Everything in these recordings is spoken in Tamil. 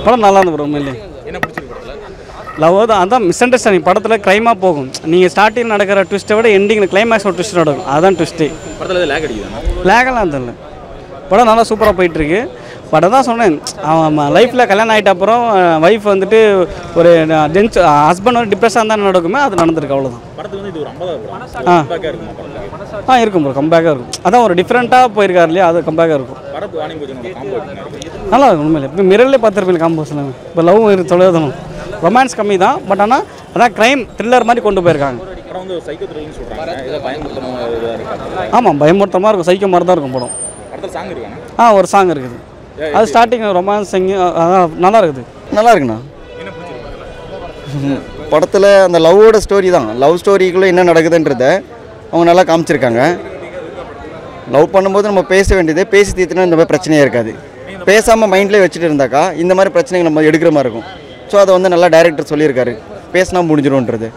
படம் நல்லா இருந்து ப்ரோ உண்மையிலே என்ன பிடிச்சிருக்கு படத்தில் லவ் தான் அதான் மிஸ் அண்டர்ஸ்டாண்டிங் படத்தில் க்ரைமாக போகும் நீங்கள் ஸ்டார்டிங் நடக்கிற ட்விஸ்ட்டை விட எண்டிங்கில் கிளைமேக்ஸ் ஒரு ட்விஸ்ட் நடக்கும் அதான் ட்விஸ்ட்டு படத்தில் எது லேக் அடிக்குதா லேகெல்லாம் தெரியல படம் நல்லா சூப்பராக போயிட்டுருக்கு படம் தான் சொன்னேன் அவன் லைஃப்பில் கல்யாணம் ஆகிட்ட அப்புறம் ஒய்ஃப் வந்துட்டு ஒரு டென்ஸ் ஹஸ்பண்ட் வந்து டிப்ரெஷன் தான் நடக்குமே அது நடந்திருக்கு அவ்வளோதான் படத்துக்கு வந்து இது ஒரு ஐம்பதாவது படம் ஆ. பேக்காக இருக்குமா படத்தில் ஆ இருக்கும் ப்ரோ கம்பேக்காக இருக்கும் அதான் ஒரு டிஃப்ரெண்ட்டாக போயிருக்காரு இல்லையா அது கம்பேக்காக இருக்கும் படத்து வாணி பூஜனோட காம்போ இருக்கு நல்லா இருக்கும் உண்மையிலே இப்போ மிரர்லேயே பார்த்துருப்பீங்க காம்போஸில் இப்போ லவ் இருக்கு தொலைதனும் ரொமான்ஸ் கம்மி தான் பட் ஆனால் அதான் க்ரைம் த்ரில்லர் மாதிரி கொண்டு போயிருக்காங்க படம் வந்து சைக்கோ த்ரில்னு சொல்கிறாங்க ஏதோ பயமுறுத்தமாக இதாக இருக்கு ஆமாம் பயமுறுத்தமாக இருக்கும் சைக்கோ மாதிரி தான் இருக்கும் படம் படத்தில் சாங் இருக்காங்க ஆ ஒரு சாங் இருக்குது அது ஸ்டார்டிங் ரொமான்ஸ் அதான் நல்லா இருக்குது நல்லா இருக்குண்ணா என்ன பிடிச்சிருக்கு படத்தில் அந்த லவ்வோட ஸ்டோரி தான் லவ் ஸ்டோரிக்குள்ளே என்ன நடக்குதுன்றத அவங்க நல்லா காமிச்சிருக்காங்க லவ் பண்ணும்போது நம்ம பேச வேண்டியது பேசி தீர்த்துனா இந்த மாதிரி பிரச்சனையே இருக்காது பேசாமல் மைண்ட்லேயே வச்சுட்டு இருந்தாக்கா இந்த மாதிரி பிரச்சனைகள் நம்ம எடுக்கிற மாதிரி இருக்கும் ஸோ அதை வந்து நல்லா டைரக்டர் சொல்லியிருக்காரு பேசினா முடிஞ்சிடும்ன்றது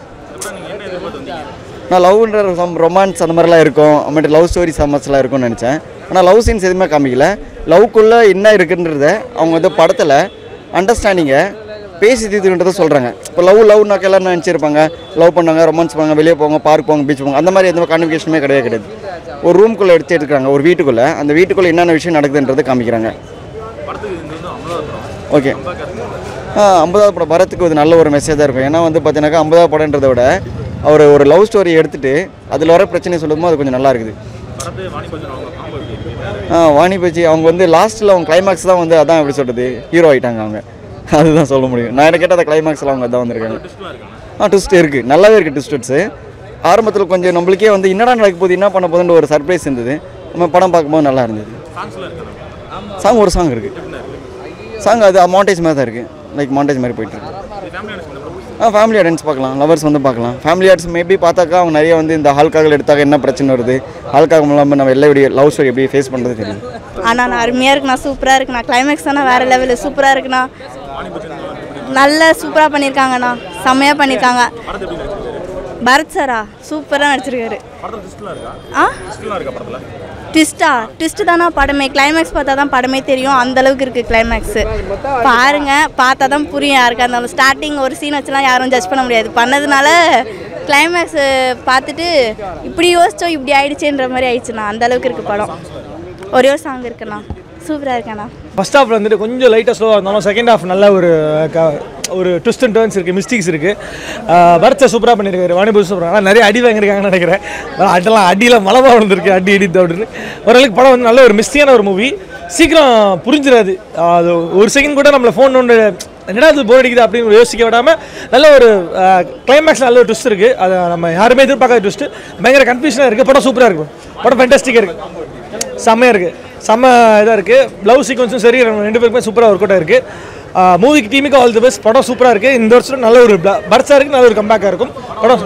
நான் லவ்ன்ற சம் ரொமான்ஸ் அந்த மாதிரிலாம் இருக்கும் அப்புறமேட்டு லவ் ஸ்டோரி சம்மஸ்லாம் இருக்கும்னு நினச்சேன் ஆனால் லவ் சீன்ஸ் எதுவுமே காமிக்கல லவ்க்குள்ளே என்ன இருக்குன்றத அவங்க வந்து படத்தில் அண்டர்ஸ்டாண்டிங்கை பேசி தீர்த்துக்கின்றதை சொல்கிறாங்க இப்போ லவ் லவ்னாக்க எல்லாரும் நினச்சிருப்பாங்க லவ் பண்ணாங்க ரொமான்ஸ் பண்ணாங்க வெளியே போங்க பார்க் போங்க பீச் போங்க அந்த மாதிரி எந்த கான்வெகேஷனுமே கிடையாது கிடையாது ஒரு ரூம்குள்ளே எடுத்து எடுக்கிறாங்க ஒரு வீட்டுக்குள்ளே அந்த வீட்டுக்குள்ளே என்னென்ன விஷயம் நடக்குதுன்றதை காமிக்கிறாங்க ஓகே ஆ ஐம்பதாவது படம் பரத்துக்கு ஒரு நல்ல ஒரு மெசேஜ் தான் இருக்கும் ஏன்னா வந்து பார்த்தீங்கன்னாக்கா ஐம்பதாவது படம்ன்றதை விட அவர் ஒரு லவ் ஸ்டோரி எடுத்துட்டு அதில் வர பிரச்சனையை சொல்லும்போது அது கொஞ்சம் நல்லா இருக்குது படத்து வாணி பூஜன் அவங்க காம்போ எப்படி இருக்கு ஆ வாணி பேச்சு அவங்க வந்து லாஸ்ட்டில் அவங்க கிளைமேக்ஸ் தான் வந்து அதான் எப்படி சொல்கிறது ஹீரோ ஆகிட்டாங்க அவங்க அதுதான் சொல்ல முடியும் நான் என்ன கேட்டால் அந்த கிளைமேக்ஸில் அவங்க அதான் வந்திருக்காங்க ட்விஸ்ட்லாம் இருக்காங்க ஆ ட்விஸ்ட் இருக்குது நல்லாவே இருக்குது ட்விஸ்ட்ஸு ஆரம்பத்தில் கொஞ்சம் நம்மளுக்கே வந்து என்னடா நடக்க போகுது என்ன பண்ண போகுதுன்ற ஒரு சர்ப்ரைஸ் இருந்தது நம்ம படம் பார்க்கும்போது நல்லா இருந்தது சாங்ஸ்லாம் இருக்காங்க சாங் ஒரு சாங் இருக்குது சாங் அது மாண்டேஜ் மாதிரி தான் இருக்குது லைக் மாண்டேஜ் மாதிரி போயிட்டு இருக்கு இது ஃபேமிலி ஆடியன்ஸ் இந்த படம் ஆ ஃபேமிலி ஆடியன்ஸ் பார்க்கலாம் லவர்ஸ் வந்து பார்க்கலாம் ஃபேமிலி ஆடியன்ஸ் மேபி பார்த்தாக்கா அவங்க நிறைய வந்து இந்த ஹால்காக எடுத்தாக்க என்ன பிரச்சனை வருது ஹால்காக இல்லாமல் நம்ம எல்லா லவ் ஸ்டோரி எப்படி ஃபேஸ் பண்ணுறது தெரியும் அண்ணா நான் அருமையாக இருக்குண்ணா சூப்பராக இருக்குண்ணா கிளைமேக்ஸ் தானே வேறு லெவலு சூப்பராக இருக்குண்ணா நல்ல சூப்பராக பண்ணியிருக்காங்கண்ணா செம்மையாக பண்ணியிருக்காங்க பரத் சாரா சூப்பராக நடிச்சிருக்காரு படத்தில் ட்விஸ்ட்லாம் இருக்கா ஆ ட்விஸ்ட்லாம் இருக்கா படத்தில் ட்விஸ்டா ட்விஸ்ட் தானா படமே கிளைமேக்ஸ் பார்த்தா தான் படமே தெரியும் அந்த அளவுக்கு இருக்குது கிளைமேக்ஸு பாருங்க பார்த்தா தான் புரியும் யாருக்கா இருந்தாலும் ஸ்டார்டிங் ஒரு சீன் வச்சுலாம் யாரும் ஜட்ஜ் பண்ண முடியாது பண்ணதுனால கிளைமேக்ஸ் பார்த்துட்டு இப்படி யோசிச்சோம் இப்படி ஆயிடுச்சேன்ற மாதிரி ஆயிடுச்சுண்ணா அந்த அளவுக்கு இருக்குது படம் ஒரே ஒரு சாங் இருக்குண்ணா சூப்பராக இருக்கேண்ணா ஃபர்ஸ்ட் ஹாஃப்ல வந்துட்டு கொஞ்சம் லைட்டாக ஸ்லோவாக இருந்தாலும் செகண்ட் ஹாஃப் நல்ல ஒரு க- ஒரு ட்விஸ்ட் அண்ட் டர்ன்ஸ் இருக்குது மிஸ்டேக்ஸ் இருக்குது பரத்தை சூப்பராக பண்ணியிருக்காரு வாணிபூர் சூப்பராக ஆனால் நிறைய அடி வாங்கியிருக்காங்கன்னு நினைக்கிறேன் ஆனா அதெல்லாம் அடியில் மலமாக விழுந்திருக்கு அடி அடி அப்படின்னு ஓரளவுக்கு படம் வந்து நல்ல ஒரு மிஸ்டியான ஒரு மூவி சீக்கிரம் புரிஞ்சிடாது அது ஒரு செகண்ட் கூட நம்மளை ஃபோன் ஒன்று என்னடா அது போர் அடிக்குது அப்படின்னு யோசிக்க விடாமல் நல்ல ஒரு கிளைமேக்ஸ் நல்ல ஒரு ட்விஸ்ட் இருக்குது அதை நம்ம யாருமே எதிர்பார்க்காத ட்விஸ்ட் பயங்கர கன்ஃபியூஷனாக இருக்குது படம் சூப்பராக இருக்கும் படம் ஃபென்டாஸ்டிக்காக இருக்குது செம்மையாக இருக்குது செம்ம இதாக இருக்குது லவ் சீக்வன்ஸும் சரி ரெண்டு ரெண்டு பேருக்குமே சூப்பராக ஒர்க் அவுட் இருக்குது மூவிக்கு டீமுக்கு ஆல் தி பெஸ்ட் படம் சூப்பராக இருக்குது இந்த வருஷம் நல்ல ஒரு பர்ஸாக இருக்குது நல்ல ஒரு கம்பேக்காக இருக்கும் படம்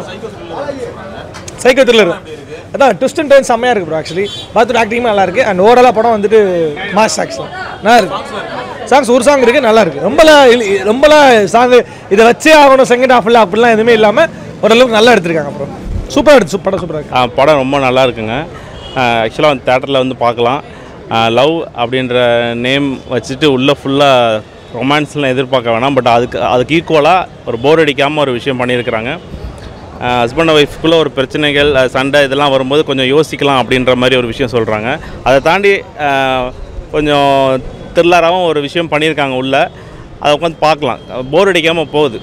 சைக்கோ த்ரில்லர் அதான் ட்விஸ்ட் அண்ட் டர்ன் செம்மையாக இருக்குது ப்ரோ ஆக்சுவலி பாத்ரூம் ஆக்டிங்கும் நல்லா இருக்குது அண்ட் ஓவராலாக படம் வந்துட்டு மாஸ் ஆக்ஷன் நல்லா இருக்குது சாங்ஸ் ஒரு சாங் இருக்குது நல்லா இருக்குது ரொம்பலாம் இல்- ரொம்பலாம் சாங் இதை வச்சே ஆகணும் செகண்ட் ஹாஃபில் அப்படிலாம் எதுவுமே இல்லாமல் ஓரளவுக்கு நல்லா எடுத்திருக்காங்க அப்புறம் சூப்பராக எடுத்து படம் சூப்பராக இருக்குது ஆ, படம் ரொம்ப நல்லா இருக்குங்க ஆக்சுவலாக வந்து தேட்டரில் வந்து பார்க்கலாம் லவ் அப்படின்ற நேம் வச்சுட்டு உள்ளே ஃபுல்லாக ரொமான்ஸ்லாம் எதிர்பார்க்க வேணாம் பட் அதுக்கு அதுக்கு ஈக்குவலாக ஒரு போர் அடிக்காமல் ஒரு விஷயம் பண்ணியிருக்கிறாங்க ஹஸ்பண்ட் அண்ட் ஒய்ஃப்குள்ளே ஒரு பிரச்சனைகள் அஹ், சண்டை இதெல்லாம் வரும்போது கொஞ்சம் யோசிக்கலாம் அப்படின்ற மாதிரி ஒரு விஷயம் சொல்கிறாங்க அதை தாண்டி ஆ, கொஞ்சம் த்ரில்லராகவும் ஒரு விஷயம் பண்ணியிருக்காங்க உள்ள அதை உட்காந்து பார்க்கலாம் போர் அடிக்காமல் போகுது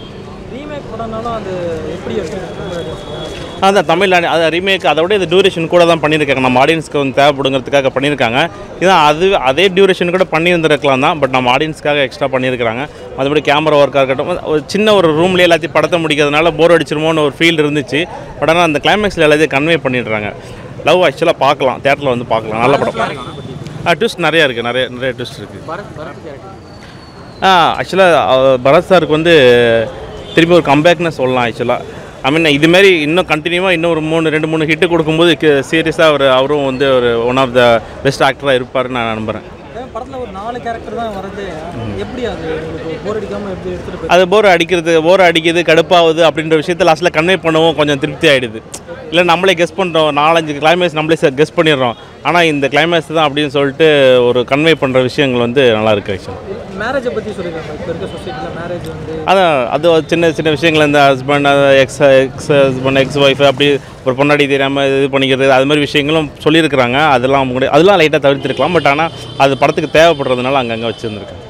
அதான் தமிழ் ஆடி- அது ரீமேக் அதை விட இது டியூரேஷன் கூட தான் பண்ணியிருக்காங்க நம்ம ஆடியன்ஸ்க்கு வந்து தேவைப்படுங்கிறதுக்காக பண்ணியிருக்காங்க இதான் அது அதே டியூரேஷன் கூட பண்ணியிருந்திருக்கலாம் தான் பட் நம்ம ஆடியன்ஸ்க்காக எக்ஸ்ட்ரா பண்ணியிருக்காங்க மற்றபடி கேமரா ஒர்க்காக இருக்கட்டும் ஒரு சின்ன ஒரு ரூம்லேயே எல்லாத்தையும் படத்தை முடிக்கிறதுனால போர் அடிச்சிருமோன்னு ஒரு ஃபீல் இருந்துச்சு பட் ஆனால் அந்த கிளைமேக்ஸில் எல்லாத்தையும் கன்வே பண்ணிடுறாங்க லவ் ஆக்சுவலாக பார்க்கலாம் தேட்டரில் வந்து பார்க்கலாம் நல்ல படம் ட்விஸ்ட் நிறையா இருக்குது நிறைய நிறைய ட்விஸ்ட் இருக்குது ஆ ஆக்சுவலாக பரத் சாருக்கு வந்து திரும்பி ஒரு கம்பேக்னு சொல்லலாம் ஆக்சுவலாக ஐ மீன் இதுமாரி இன்னும் கண்டினியூவாக இன்னும் ஒரு மூணு ரெண்டு மூணு ஹிட்டு கொடுக்கும்போது சீரியஸாக அவர் அவரும் வந்து ஒரு ஒன் ஆஃப் த பெஸ்ட் ஆக்டராக இருப்பார்னு நான் நம்புகிறேன் படத்தில் ஒரு நாலு கேரக்டர் தான் வருது எப்படி அது உங்களுக்கு போர் அடிக்காமல் எப்படி எடுத்துகிட்டு அது போர் அடிக்கிறது போர் அடிக்குது கடுப்பாகுது அப்படின்ற விஷயத்தை லாஸ்ட்டில் கன்வே பண்ணவும் கொஞ்சம் திருப்தி ஆகிடுது இல்லை நம்மளே கெஸ் பண்ணுறோம் நாலஞ்சு கிளைமேக்ஸ் நம்மளே கெஸ் பண்ணிடுறோம் ஆனால் இந்த கிளைமேக்ஸ் தான் அப்படின்னு சொல்லிட்டு ஒரு கன்வே பண்ணுற விஷயங்கள் வந்து நல்லா இருக்கு ஆக்சுவலாக மேரேஜை பற்றி சொல்லியிருக்காங்க இப்போ இருக்க சொசைட்டியில் மேரேஜ் வந்து அதான் அது ஒரு சின்ன சின்ன விஷயங்கள் இந்த husband ex ex husband ex wife அப்படி ஒரு பொன்னாடி தெரியாமல் இது பண்ணிக்கிறது அது மாதிரி விஷயங்களும் சொல்லியிருக்கிறாங்க அதெல்லாம் அவங்க அதெல்லாம் லைட்டாக தவிர்த்திருக்கலாம் பட் ஆனால் அது படத்துக்கு தேவைப்படுறதுனால அங்கங்கே வச்சுருந்துருக்காங்க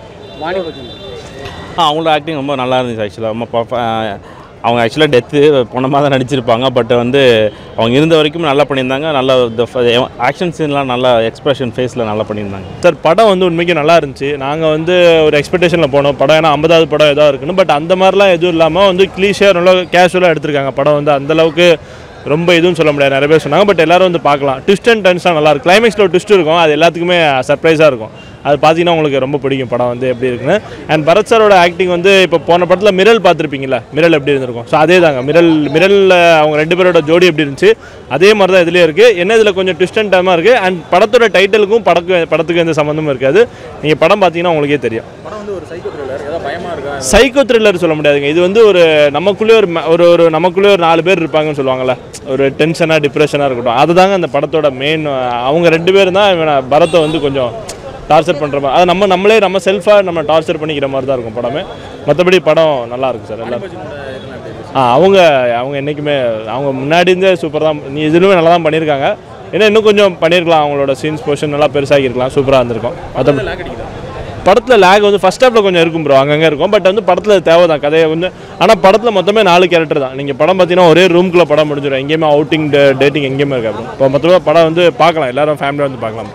ஆ அவங்களோட ஆக்டிங் ரொம்ப நல்லா இருந்துச்சு ஆக்சுவலாக ரொம்ப பர்ஃப- அவங்க ஆக்சுவலாக டெத்து பொண்ணமாக தான் நடிச்சிருப்பாங்க பட் வந்து அவங்க இருந்த வரைக்கும் நல்லா பண்ணியிருந்தாங்க நல்லா இந்த ஆக்ஷன் சீன்லாம் நல்லா எக்ஸ்பிரஷன் ஃபேஸில் நல்லா பண்ணியிருந்தாங்க சார் படம் வந்து உண்மைக்கு நல்லா இருந்துச்சு நாங்கள் வந்து ஒரு எக்ஸ்பெக்டேஷனில் போனோம் படம் ஏன்னா ஐம்பதாவது படம் ஏதோ இருக்குன்னு பட் அந்த மாதிரிலாம் எதுவும் இல்லாமல் வந்து கிளீஷியாக நல்லா கேஷுவலாக எடுத்திருக்காங்க படம் வந்து அந்த அளவுக்கு ரொம்ப எதுவும் சொல்ல முடியாது நிறைய பேர் சொன்னாங்க பட் எல்லாரும் வந்து பார்க்கலாம் ட்விஸ்ட் அண்ட் டர்ன்ஸ்லாம் நல்லா இருக்கு கிளைமேக்ஸில் ஒரு ட்விஸ்ட் இருக்கும் அது எல்லாத்துக்குமே சர்ப்ரைஸாக இருக்கும் அது பார்த்தீங்கன்னா உங்களுக்கு ரொம்ப பிடிக்கும் படம் வந்து எப்படி இருக்குன்னு அண்ட் பரத் சாரோட ஆக்டிங் வந்து இப்போ போன படத்தில் மிரல் பார்த்துருப்பீங்களா மிரல் எப்படி இருந்திருக்கும் ஸோ அதே தாங்க மிரல் மிரலில் அவங்க ரெண்டு பேரோட ஜோடி எப்படி இருந்துச்சு அதே மாதிரி தான் இதுலேயே இருக்குது என்ன இதில் கொஞ்சம் ட்விஸ்ட் அண்ட் டைமாக இருக்குது அண்ட் படத்தோட டைட்டிலுக்கும் படக்கு படத்துக்கும் எந்த சம்மந்தமும் இருக்காது நீங்கள் படம் பார்த்தீங்கன்னா உங்களுக்கே தெரியும் படம் வந்து ஒரு சைக்கோ த்ரில்லர் ஏதாவது பயமா இருக்கா சைக்கோ த்ரில்லர் சொல்ல முடியாதுங்க இது வந்து ஒரு நமக்குள்ளே ஒரு ம- ஒரு ஒரு நமக்குள்ளே ஒரு நாலு பேர் இருப்பாங்கன்னு சொல்லுவாங்கல்ல ஒரு டென்ஷனாக டிப்ரெஷனாக இருக்கட்டும் அதுதாங்க அந்த படத்தோட மெயின் அவங்க ரெண்டு பேரும் தான் இவனை பரத்தை வந்து கொஞ்சம் டார்ச்சர் பண்ணுற மாதிரி அது நம்ம நம்மளே நம்ம செல்ஃபாக நம்ம டார்ச்சர் பண்ணிக்கிற மாதிரி தான் இருக்கும் படமே மற்றபடி படம் நல்லா இருக்கு சார் எல்லாம் ஆ அவங்க அவங்க என்றைக்குமே அவங்க முன்னாடி இருந்தே சூப்பர் தான் நீ இதுலுமே நல்லா தான் பண்ணியிருக்காங்க ஏன்னா இன்னும் கொஞ்சம் பண்ணியிருக்கலாம் அவங்களோட சீன்ஸ் போர்ஷன் நல்லா பெருசாகிருக்கலாம் சூப்பராக இருந்திருக்கும் மற்றபடி படத்தில் லேக் வந்து ஃபஸ்ட் ஹாப்பில் கொஞ்சம் இருக்கும் ப்ரோ அங்கங்கே இருக்கும் பட் வந்து படத்தில் தேவை தான் கதையை வந்து ஆனால் படத்தில் மொத்தமே நாலு கேரக்டர் தான் நீங்கள் படம் பார்த்தீங்கன்னா ஒரே ரூம்குள்ளே படம் முடிஞ்சிடும் எங்கேயுமே அவுட்டிங் டேட்டிங் எங்கேயுமே இருக்கா ப்ரோ இப்போ மொத்தமாக படம் வந்து பார்க்கலாம் எல்லாரும் ஃபேமிலியாக வந்து பார்க்கலாம்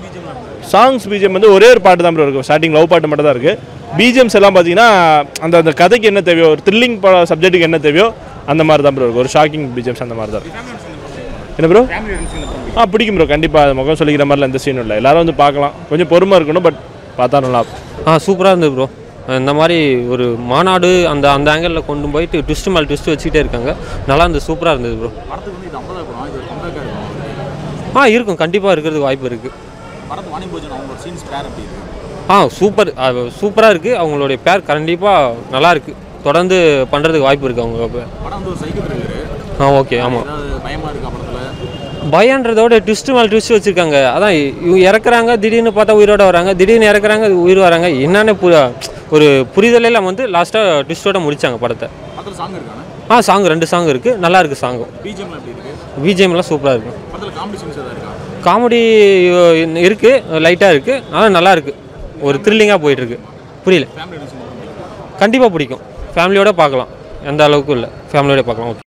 சாங்ஸ் பிஜிஎம் வந்து ஒரே ஒரு பாட்டு தான் ப்ரோ இருக்கும் ஸ்டார்டிங் லவ் பாட்டு மட்டும் தான் இருக்குது பிஜிஎம்ஸ் எல்லாம் பார்த்தீங்கன்னா அந்த அந்த கதைக்கு என்ன தேவையோ ஒரு த்ரில்லிங் சப்ஜெக்ட்டுக்கு என்ன தேவையோ அந்த மாதிரி தான் ப்ரோ இருக்கும் ஒரு ஷாக்கிங் பிஜிஎம்ஸ் அந்த மாதிரி தான் இருக்கும் என்ன ப்ரோ ஆ பிடிக்கும் ப்ரோ கண்டிப்பாக அது முகம் சொல்லிக்கிற மாதிரிலாம் எந்த சீனும் இல்லை எல்லாரும் வந்து பார்க்கலாம் கொஞ்சம் பொறுமை இருக்கணும் பட் பார்த்தா நல்லா இருக்கும். ஆ சூப்பராக இருந்தது ப்ரோ இந்த மாதிரி ஒரு மாநாடு அந்த அந்த ஆங்கிளில் கொண்டு போயிட்டு ட்விஸ்ட் மேல் ட்விஸ்ட் வச்சுக்கிட்டே இருக்காங்க நல்லா இருந்தது சூப்பராக இருந்தது ப்ரோ படத்துக்கு வந்து இது ஐம்பதாவது படம் இது ஒரு கம்பேக்காக இருக்கும் ஆ இருக்கும் கண்டிப்பாக இருக்கிறதுக்கு வாய்ப்பு இருக்குது படத்து வாணி போஜன் அவங்களோட சீன்ஸ் பேர் அப்படி இருக்கு ஆ சூப்பர் சூப்பராக இருக்குது அவங்களுடைய பேர் கண்டிப்பாக நல்லா இருக்குது தொடர்ந்து பண்ணுறதுக்கு வாய்ப்பு இருக்குது அவங்க பே- படம் வந்து ஒரு சைக்கோ த்ரில்லர் ஆ ஓகே ஆமாம் ஏதாவது பயமா இருக்கா படத்துல பயன்றதோட ட்விஸ்ட் மேல் ட்விஸ்ட் வச்சுருக்காங்க அதான் இவங்க இறக்குறாங்க திடீர்னு பார்த்தா உயிரோட வராங்க திடீர்னு இறக்குறாங்க உயிர் வராங்க என்னன்னு பு ஒரு புரிதலே இல்லாம வந்து லாஸ்ட்டாக ட்விஸ்ட்டோட முடிச்சாங்க படத்தை படத்துல சாங் இருக்கானே ஆ சாங் ரெண்டு சாங் இருக்குது நல்லா இருக்குது சாங்கும் பிஜிஎம்ல எப்படி இருக்கு பிஜிஎம்லாம் சூப்பராக இருக்குது படத்துல காமெடி சீன்ஸ் ஏதாவது இருக்கா காமெடி இருக்குது லைட்டாக இருக்குது ஆனால் நல்லா இருக்குது ஒரு த்ரில்லிங்காக போயிட்டுருக்கு புரியல ஃபேமிலி கண்டிப்பாக பிடிக்கும் ஃபேமிலியோட பார்க்கலாம் எந்த அளவுக்கும் இல்லை ஃபேமிலியோட பார்க்கலாம் ஓகே